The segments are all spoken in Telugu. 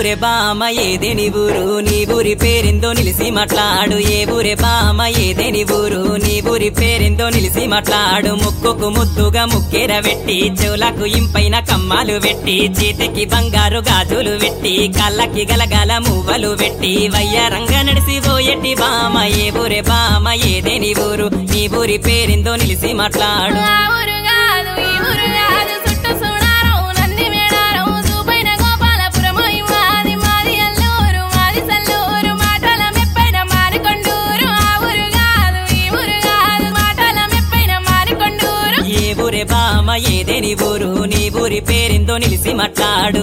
ఊరే బామ ఏదే నీ ఊరు నీ ఊరి పేరిందో నిలిసి మాట్లాడు ఏ ఊరే బామ ఏదే నీ ఊరు నీ ఊరి పేరిందో నిలిసి మాట్లాడు ముక్కుకు ముద్దుగా ముక్కేర పెట్టి చెవులకు ఇంపైన కమ్మాలు పెట్టి చేతికి బంగారు గాజులు పెట్టి కళ్ళకి గలగల మువ్వలు పెట్టి వయ్యారంగా నడిసి పోయేటి బామ ఏ ఊరే బామ ఏదే నీ ఊరు నీ ఊరి పేరిందో నిలిసి మాట్లాడు ఆ ఊరు కాదు ఈ ఊరు కాదు చుట్టూ చూడారం నంది మేడారం చూపైన గోపాలపురం ఈ మాది మాది అల్లూరు మాది సల్లూరు మాటల మెప్పైన మారికొండూరు ఆ ఊరు కాదు ఈ ఊరు కాదు మాటల మెప్పైన మారికొండూరు ఏ ఊరే బామ ఏదే నీ ఊరు నీ ఊరి పేరిందో నిలిసి మాట్లాడు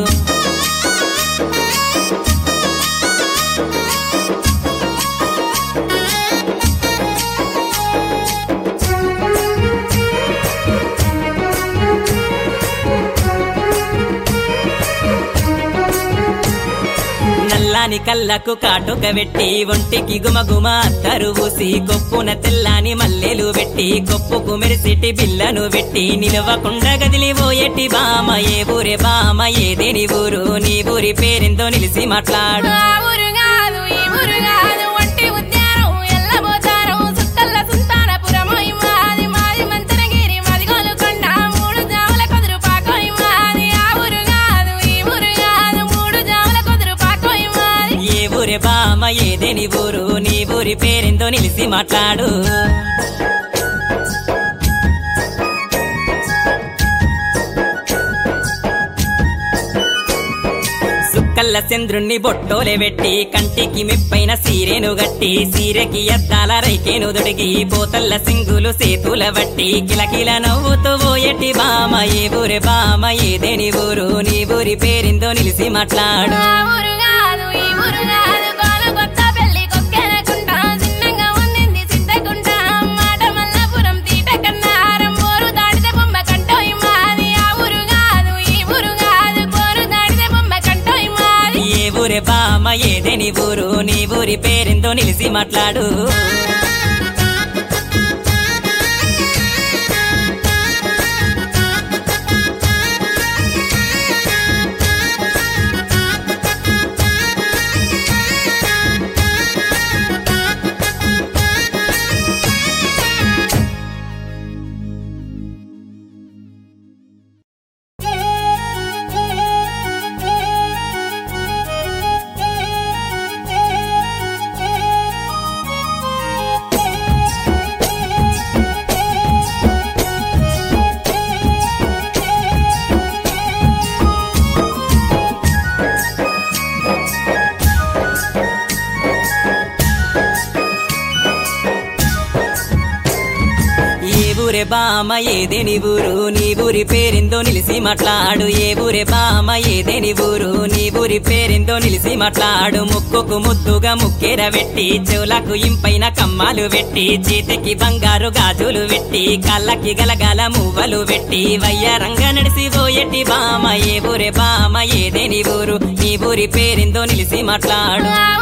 నల్లాని కళ్ళకు కాటుక పెట్టి ఒంటికి గుమగుమ అత్తరు ఊసి కొప్పున తెల్లాని మల్లెలు పెట్టి కొప్పుకు మెరిసిటి బిల్లను పెట్టి నిలవకుండా గదిలి పోయేటి బామ ఏ ఊరే బామ ఏదే నీ ఊరు నీ ఊరి పేరిందో నిలిసి మాట్లాడు ఆ ఊరు కాదు ఈ ఊరు కాదు ఒంటి ఉద్యానం ఎల్లబోతారం సుత్తల్ల సుల్తానపురం ఈ మాది మాది మంతరగిరి మాది గోలుకొండ మూడు జాముల కుదురు పాకం ఈ మాది ఆ ఊరు కాదు ఈ ఊరు కాదు మూడు జాముల కుదురు పాకం ఈ మాది ఏ ఊరే బామ ఏదే నీ ఊరు నీ ఊరి పేరిందో నిలిసి మాట్లాడు సుక్కల్ల చంద్రుణ్ణి బొట్టోలే పెట్టి కంటికి మిప్పైన సీరెను గట్టి సీరెకి అద్దాల రైకేను దొడిగి పోతల్ల సింగులు సేతుల బట్టి కిలకిల నవ్వుతూ పోయేటి బామ ఏ ఊరే బామ ఏదే నీ ఊరు నీ ఊరి పేరిందో నిలిసి మాట్లాడు ఆ ఊరు కాదు ఈ ఊరు కాదు గోల కొత్త పెళ్లి కొక్కెనకుంట చిన్నంగా ఉండింది సిద్ధకుంట మాట మల్లపురం తీట కన్నారం పోరు దాడితే బొమ్మ కంటో ఈ మాది ఆ ఊరు కాదు ఈ ఊరు కాదు పోరు దాడితే బొమ్మ కంటో ఈ మాది ఏ ఊరే బామ ఏదే నీ ఊరు నీ ఊరి పేరిందో నిలిసి మాట్లాడు ఏ ఊరే బామ ఏదే నీ ఊరు నీ ఊరి పేరిందో నిలిసి మాట్లాడు ఏ ఊరే బామ ఏదే నీ ఊరు నీ ఊరి పేరిందో నిలిసి మాట్లాడు ముక్కుకు ముద్దుగా ముక్కేర పెట్టి చెవులకు ఇంపైన కమ్మాలు పెట్టి చేతికి బంగారు గాజులు పెట్టి కళ్ళకి గలగల మువ్వలు పెట్టి వయ్యారంగా నడిసి పోయేటి బామ ఏ ఊరే బామ ఏదే నీ ఊరు నీ ఊరి పేరిందో నిలిసి మాట్లాడు ఆ